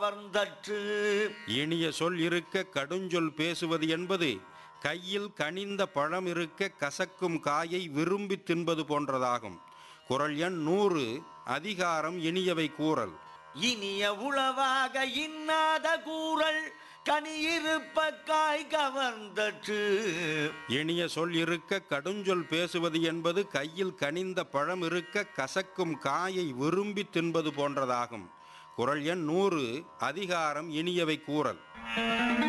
கவர்ந்தற்று இனிய சொல் இருக்க கடுஞ்சொல் பேசுவது என்பது கையில் கனிந்த பழம் இருக்க கசக்கும் காயை விரும்பி தின்பது போன்றதாகும் குரல் எண் நூறு அதிகாரம் இனியவை கூறல் இனிய உளவாக இன்னாத கூறல் கனியிருப்ப காய் கவர்ந்தற்று இனிய சொல் இருக்க கடுஞ்சொல் பேசுவது என்பது கையில் கனிந்த பழம் இருக்க கசக்கும் காயை விரும்பி தின்பது போன்றதாகும் குரல் எண் நூறு அதிகாரம் இனியவை கூறல்